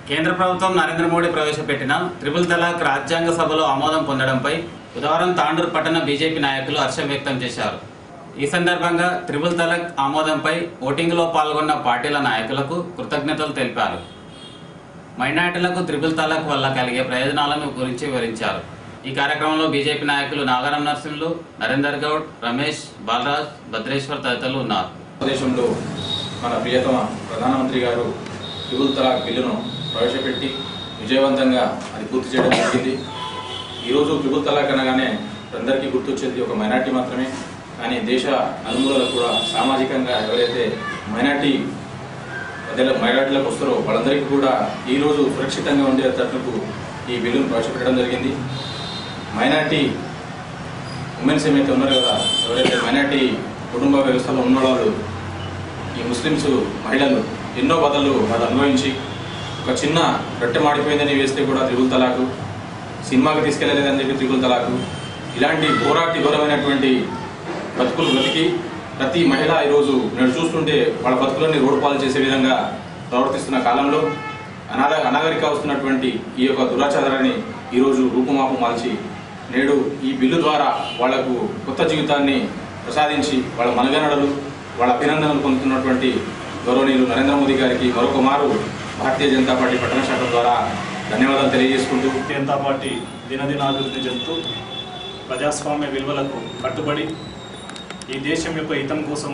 కేంద్ర ప్రభుత్వం నరేంద్ర మోడీ ప్రవేశపెట్టిన త్రిపుల్ తలాక్ రాజ్యాంగ సభలో ఆమోదం పొందడంపై బుధవారం తాండూరు పట్టణ బీజేపీ నాయకులు హర్షం వ్యక్తం చేశారు ఈ సందర్భంగా త్రిపుల్ తలాక్ ఆమోదంపై ఓటింగ్లో పాల్గొన్న పార్టీల నాయకులకు కృతజ్ఞతలు తెలిపారు మైనార్టీలకు త్రిపుల్ తలాక్ వల్ల కలిగే ప్రయోజనాలను గురించి వివరించారు ఈ కార్యక్రమంలో బీజేపీ నాయకులు నాగారం నరసింహులు నరేందర్ గౌడ్ రమేష్ బాలరాజ్ భద్రేశ్వర్ తదితరులు ఉన్నారు దేశంలో మన ప్రియతమ ప్రధానమంత్రి గారు త్రిపుల్ తలాక్ బిల్లును ప్రవేశపెట్టి విజయవంతంగా అది పూర్తి చేయడం జరిగింది ఈరోజు త్రిపుల్ తలాక్ అనగానే అందరికీ గుర్తొచ్చేది ఒక మైనార్టీ మాత్రమే కానీ దేశ నలుమూలలు కూడా సామాజికంగా ఎవరైతే మైనార్టీ ప్రజల మైనార్టీలకు వస్తారో వాళ్ళందరికీ కూడా ఈరోజు సురక్షితంగా ఉండేటట్టుకు ఈ బిల్లును ప్రవేశపెట్టడం జరిగింది మైనార్టీ ఉమెన్స్ ఏమైతే ఉన్నారో కదా ఎవరైతే మైనార్టీ కుటుంబ వ్యవస్థలో ఉన్నవాళ్ళు ఈ ముస్లిమ్స్ మహిళలు ఎన్నో బాధలు వాళ్ళు అనుభవించి ఒక చిన్న రొట్టె మాడిపోయిందని వేస్తే కూడా త్రిగుల్ తలాకు సినిమాకి తీసుకెళ్ళలేదని చెప్పి త్రిగుల్ తలాకు ఇలాంటి ఘోరాటి ఘోరమైనటువంటి బతుకులు బ్రతికి ప్రతి మహిళ ఈరోజు నేను చూస్తుంటే వాళ్ళ బతుకులన్నీ రోడ్డు పాలు చేసే విధంగా ప్రవర్తిస్తున్న కాలంలో అనాథ అనాగరిక వస్తున్నటువంటి ఈ యొక్క దురాచారాన్ని ఈరోజు రూపుమాపు మార్చి నేడు ఈ బిల్లు ద్వారా వాళ్లకు కొత్త జీవితాన్ని ప్రసాదించి వాళ్ళ మనగనడలు వాళ్ళ అభినందనలు పొందుతున్నటువంటి గౌరవనీయులు నరేంద్ర మోదీ గారికి మరొక మారు భారతీయ జనతా పార్టీ పట్టణ శాఖ ద్వారా ధన్యవాదాలు తెలియజేసుకుంటూ భారతీయ జనతా పార్టీ దినదినాభివృద్ధి చెందుతూ ప్రజాస్వామ్య విలువలకు కట్టుబడి ఈ దేశం యొక్క హితం కోసం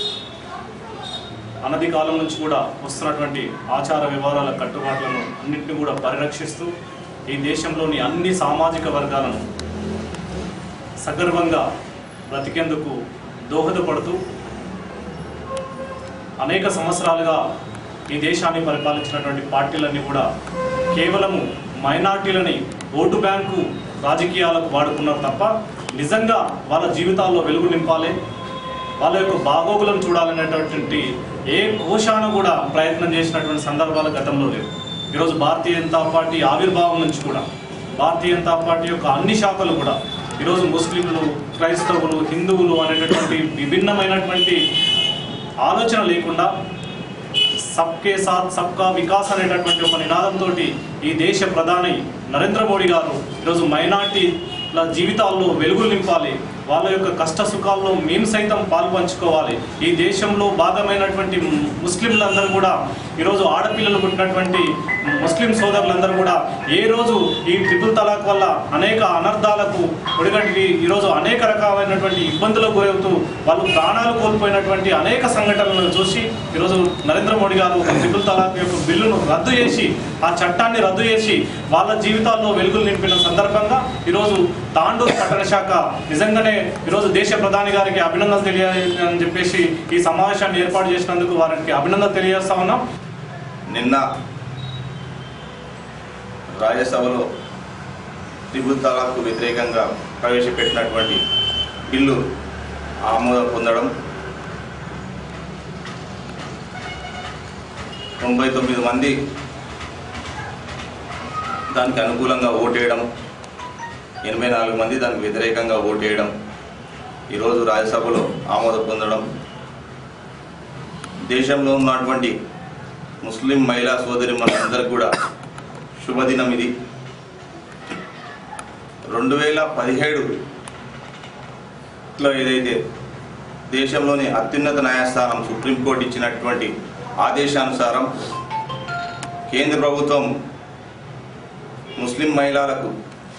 అనతి కాలం నుంచి కూడా వస్తున్నటువంటి ఆచార వ్యవహారాల కట్టుబాట్లను అన్నింటినీ కూడా పరిరక్షిస్తూ ఈ దేశంలోని అన్ని సామాజిక వర్గాలను సగర్వంగా బ్రతికేందుకు దోహదపడుతూ అనేక సంవత్సరాలుగా ఈ దేశాన్ని పరిపాలించినటువంటి పార్టీలన్నీ కూడా కేవలము మైనార్టీలని ఓటు బ్యాంకు రాజకీయాలకు వాడుకున్నారు తప్ప నిజంగా వాళ్ళ జీవితాల్లో వెలుగు నింపాలి వాళ్ళ యొక్క బాగోగులను చూడాలనేటటువంటి ఏ కోశాన కూడా ప్రయత్నం చేసినటువంటి సందర్భాలు గతంలో లేవు ఈరోజు భారతీయ జనతా పార్టీ ఆవిర్భావం నుంచి కూడా భారతీయ జనతా పార్టీ యొక్క అన్ని శాఖలు కూడా ఈరోజు ముస్లింలు క్రైస్తవులు హిందువులు అనేటటువంటి విభిన్నమైనటువంటి ఆలోచన లేకుండా సబ్కే సాత్ సబ్కా వికాస్ అనేటటువంటి ఒక నినాదంతో ఈ దేశ ప్రధాని నరేంద్ర మోడీ గారు ఈరోజు మైనార్టీల జీవితాల్లో వెలుగులు నింపాలి వాళ్ళ యొక్క కష్ట సుఖాల్లో మేము సైతం పాల్పంచుకోవాలి ఈ దేశంలో భాగమైనటువంటి ముస్లింలందరూ కూడా ఈరోజు ఆడపిల్లలు పుట్టినటువంటి ముస్లిం సోదరులందరూ కూడా ఏ రోజు ఈ ట్రిపుల్ తలాక్ వల్ల అనేక అనర్థాలకు ఒడిగట్టి ఈరోజు అనేక రకాలైనటువంటి ఇబ్బందులకు గురవుతూ వాళ్ళు ప్రాణాలు కోల్పోయినటువంటి అనేక సంఘటనలను చూసి ఈరోజు నరేంద్ర మోడీ గారు ట్రిపుల్ తలాక్ యొక్క బిల్లును రద్దు చేసి ఆ చట్టాన్ని రద్దు చేసి వాళ్ళ జీవితాల్లో వెలుగులు నింపిన సందర్భంగా ఈరోజు తాండూరు పట్టణ శాఖ నిజంగానే ఈరోజు దేశ ప్రధాని గారికి అభినందనలు తెలియాలని చెప్పేసి ఈ సమావేశాన్ని ఏర్పాటు చేసినందుకు వారికి అభినందనలు తెలియజేస్తా ఉన్నాం నిన్న రాజ్యసభలో త్రిబుల్ తలాక్కు వ్యతిరేకంగా ప్రవేశపెట్టినటువంటి బిల్లు ఆమోదం పొందడం తొంభై తొమ్మిది మంది దానికి అనుకూలంగా ఓటేయడం ఎనభై నాలుగు మంది దానికి వ్యతిరేకంగా ఓటేయడం ఈరోజు రాజ్యసభలో ఆమోదం పొందడం దేశంలో ఉన్నటువంటి ముస్లిం మహిళా సోదరి మనందరికి కూడా శుభదినం ఇది రెండు వేల పదిహేడులో ఏదైతే దేశంలోని అత్యున్నత న్యాయస్థానం సుప్రీంకోర్టు ఇచ్చినటువంటి ఆదేశానుసారం కేంద్ర ప్రభుత్వం ముస్లిం మహిళలకు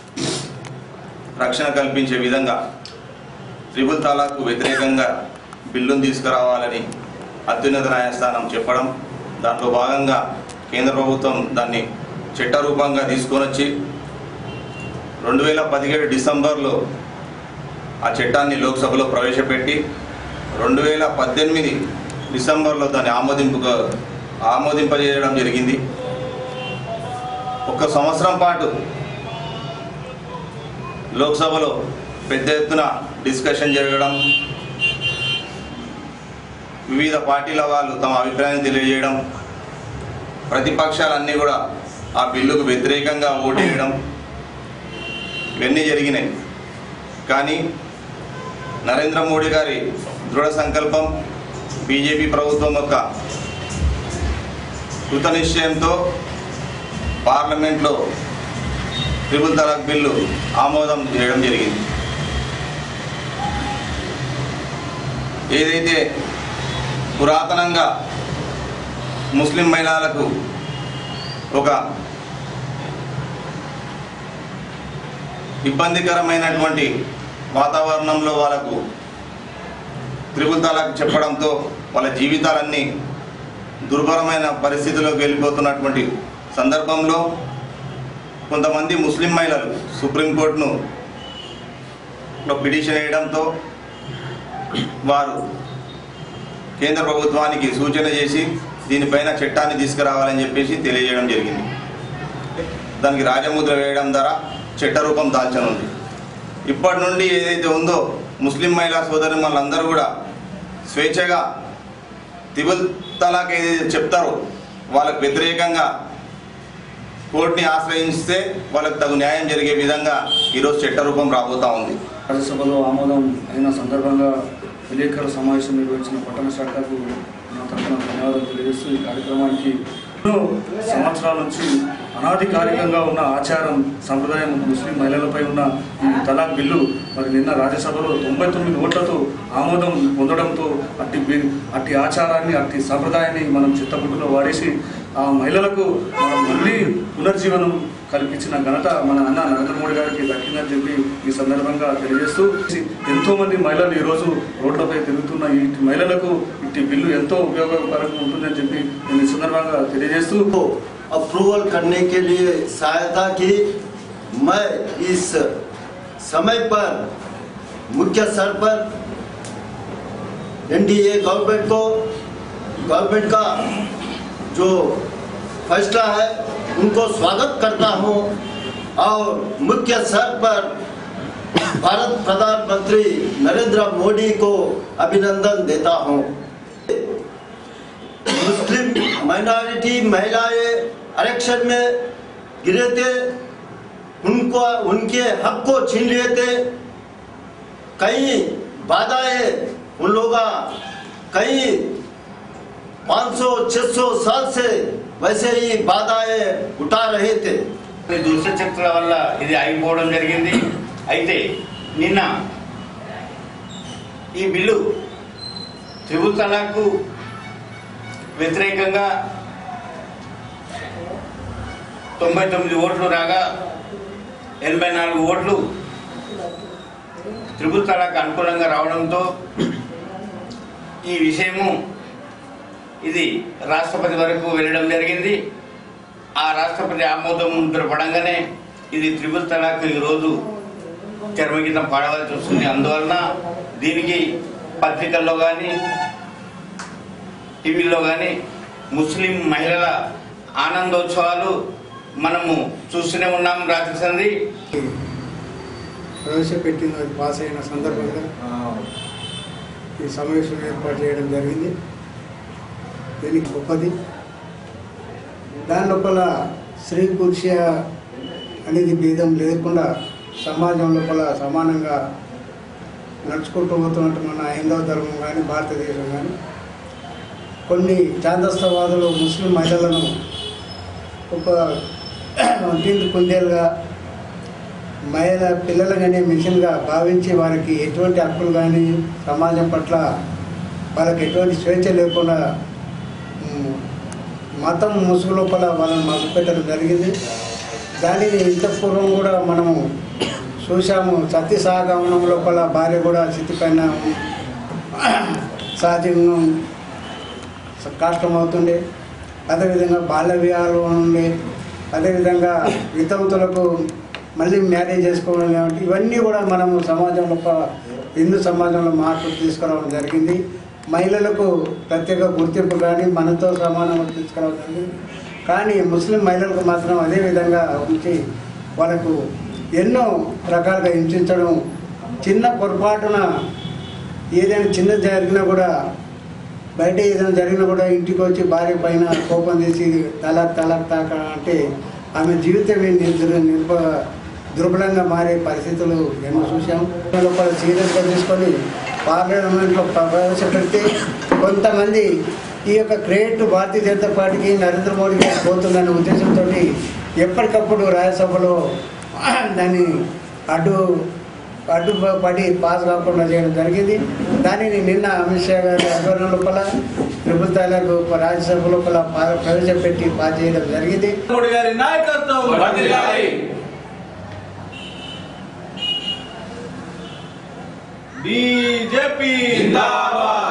రక్షణ కల్పించే విధంగా త్రిబుల్ తలాక్కు వ్యతిరేకంగా బిల్లును తీసుకురావాలని అత్యున్నత న్యాయస్థానం చెప్పడం దాంట్లో భాగంగా కేంద్ర ప్రభుత్వం దాన్ని చట్టరూపంగా తీసుకొని వచ్చి రెండు వేల పదిహేడు డిసెంబర్లో ఆ చట్టాన్ని లోక్సభలో ప్రవేశపెట్టి రెండు వేల పద్దెనిమిది డిసెంబర్లో దాన్ని ఆమోదింపుగా ఆమోదింపజేయడం జరిగింది ఒక సంవత్సరం పాటు లోక్సభలో పెద్ద ఎత్తున డిస్కషన్ జరగడం వివిధ పార్టీల వాళ్ళు తమ అభిప్రాయం తెలియజేయడం ప్రతిపక్షాలన్నీ కూడా ఆ బిల్లుకు వ్యతిరేకంగా ఓటేయడం ఇవన్నీ జరిగినాయి కానీ నరేంద్ర మోడీ గారి దృఢ సంకల్పం బీజేపీ ప్రభుత్వం యొక్క కృత నిశ్చయంతో పార్లమెంట్లో ట్రిపుల్ తలాక్ బిల్లు ఆమోదం చేయడం జరిగింది ఏదైతే పురాతనంగా ముస్లిం మహిళలకు ఒక ఇబ్బందికరమైనటువంటి వాతావరణంలో వాళ్ళకు త్రిపుల్ తలాక్ చెప్పడంతో వాళ్ళ జీవితాలన్నీ దుర్భరమైన పరిస్థితిలోకి వెళ్ళిపోతున్నటువంటి సందర్భంలో కొంతమంది ముస్లిం మహిళలు సుప్రీంకోర్టును లో పిటిషన్ వేయడంతో వారు కేంద్ర ప్రభుత్వానికి సూచన చేసి దీనిపైన చట్టాన్ని తీసుకురావాలని చెప్పేసి తెలియజేయడం జరిగింది దానికి రాజముద్ర వేయడం ద్వారా చట్టరూపం దాల్చనుంది ఇప్పటి నుండి ఏదైతే ఉందో ముస్లిం మహిళా సోదరి వాళ్ళందరూ కూడా స్వేచ్ఛగా తిబుల్ తలాక్ ఏదైతే చెప్తారో వాళ్ళకు వ్యతిరేకంగా కోర్టుని ఆశ్రయిస్తే వాళ్ళకు తగు న్యాయం జరిగే విధంగా ఈరోజు చట్టరూపం రాబోతా ఉంది రాజ్యసభలో ఆమోదం అయిన సందర్భంగా విలేకరుల సమావేశం నిర్వహించిన పట్టణ శాఖకు నా తరఫున ధన్యవాదాలు తెలియజేస్తూ ఈ కార్యక్రమానికి ఎన్నో సంవత్సరాల నుంచి అనాధికారికంగా ఉన్న ఆచారం సంప్రదాయం ముస్లిం మహిళలపై ఉన్న ఈ తలాక్ బిల్లు మరి నిన్న రాజ్యసభలో తొంభై తొమ్మిది ఓట్లతో ఆమోదం పొందడంతో అట్టి బి- అట్టి ఆచారాన్ని అట్టి సంప్రదాయాన్ని మనం చిత్తపుట్టులో వాడేసి ఆ మహిళలకు మనం మళ్ళీ పునర్జీవనం కల్పించిన ఘనత మన అన్న నరేంద్ర మోడీ గారికి దక్కిందని చెప్పి ఈ సందర్భంగా తెలియజేస్తూ ఎంతో మంది మహిళలు ఈరోజు రోడ్లపై తిరుగుతున్న ఈ మహిళలకు ఇట్టి బిల్లు ఎంతో ఉపయోగకరంగా ఉంటుందని చెప్పి నేను ఈ సందర్భంగా తెలియజేస్తూ को अप्रूवल करने के लिए सहायता की मैं इस समय पर मुख्य स्तर पर एनडीए गवर्नमेंट को गवर्नमेंट का जो फैसला है उनको स्वागत करता हूं और मुख्य स्तर पर भारत प्रधानमंत्री नरेंद्र मोदी को अभिनंदन देता हूं मुस्लिम माइनॉरिटी महिलाएं आरक्षण में गिरे थे उनको उनके हक को छीन लिए थे कई बाधाएं उन लोग कई 500-600 साल से वैसे ही बाधाएं उठा रहे थे కొన్ని దుష్టశక్తుల వల్ల ఇది ఆగిపోవడం జరిగింది అయితే నిన్న ఈ బిల్లు త్రిపుల్ తలాక్కు వ్యతిరేకంగా తొంభై తొమ్మిది ఓట్లు రాగా ఎనభై నాలుగు ఓట్లు త్రిపుల్ తలాక్ అనుకూలంగా రావడంతో ఈ విషయము ఇది రాష్ట్రపతి వరకు వెళ్ళడం జరిగింది ఆ రాష్ట్రపతి ఆమోదం ముద్ర పడంగానే ఇది త్రిపుల్ తలాక్ ఈరోజు చర్మగీతం పాడవలసి వస్తుంది అందువలన దీనికి పత్రికల్లో కానీ టీవీల్లో కానీ ముస్లిం మహిళల ఆనందోత్సవాలు మనము చూస్తూనే ఉన్నాం రాత్రి సంధి ప్రవేశపెట్టిన అది పాస్ అయిన సందర్భంగా ఈ సమావేశం ఏర్పాటు చేయడం జరిగింది దీనికి గొప్పది దాని లోపల స్త్రీ పురుష అనేది భేదం లేకుండా సమాజం లోపల సమానంగా నడుచుకుంటూ పోతున్నట్టు మన హైందవ ధర్మం కానీ భారతదేశం కానీ కొన్ని చాందస్తవాదులు ముస్లిం మహిళలను ఒక దీనికి కుందేలుగా మహిళ పిల్లలు కానీ మిషన్గా భావించి వారికి ఎటువంటి హక్కులు కానీ సమాజం పట్ల వాళ్ళకి ఎటువంటి స్వేచ్ఛ లేకుండా ఉమ్, మతం ముసుగు లోపల వాళ్ళని మభ్యపెట్టడం జరిగింది దానిని ఇంత పూర్వం కూడా మనము చూసాము సతీ సహగమనం లోపల భార్య కూడా చిత్తిపైన సహజంగా కష్టమవుతుండే అదేవిధంగా బాల్య వివాహాలు ఉండే అదేవిధంగా వితంతులకు మళ్ళీ మ్యారేజ్ చేసుకోవడం కాబట్టి ఇవన్నీ కూడా మనము సమాజంలో ప- హిందూ సమాజంలో మార్పు తీసుకురావడం జరిగింది మహిళలకు ప్రత్యేక గుర్తింపు కానీ మనతో సమానంగా తీసుకురావడం జరిగింది కానీ ముస్లిం మహిళలకు మాత్రం అదే విధంగా ఉంచి వాళ్ళకు ఎన్నో రకాలుగా హింసించడం చిన్న పొరపాటున ఏదైనా చిన్న జరిగినా కూడా బయట ఏదైనా జరిగినా కూడా ఇంటికి వచ్చి భార్య పైన కోపం చేసి తలాక్ తలాక్ తాక అంటే ఆమె జీవితమే నిర్దుర నిర్భ దుర్బలంగా మారే పరిస్థితులు ఎన్నో చూసాం లోపల సీరియస్గా తీసుకొని పార్లమెంట్లో ప్రవేశపెడితే కొంతమంది ఈ యొక్క క్రెడిట్ భారతీయ జనతా పార్టీకి నరేంద్ర మోడీ గారికి పోతుందనే ఉద్దేశంతో ఎప్పటికప్పుడు రాజ్యసభలో దాన్ని అడ్డు అడ్డు పడి పాస్ కాకుండా చేయడం జరిగింది దానిని నిన్న అమిత్ షా గారి ఆధ్వర్యం లోపల ట్రిపుల్ తలాక్ రాజ్యసభ లోపల పా- ప్రవేశపెట్టి పాస్ చేయడం జరిగింది మోడీ గారి నాయకత్వం వర్ధిల్లాలి. బీజేపీ జిందాబాద్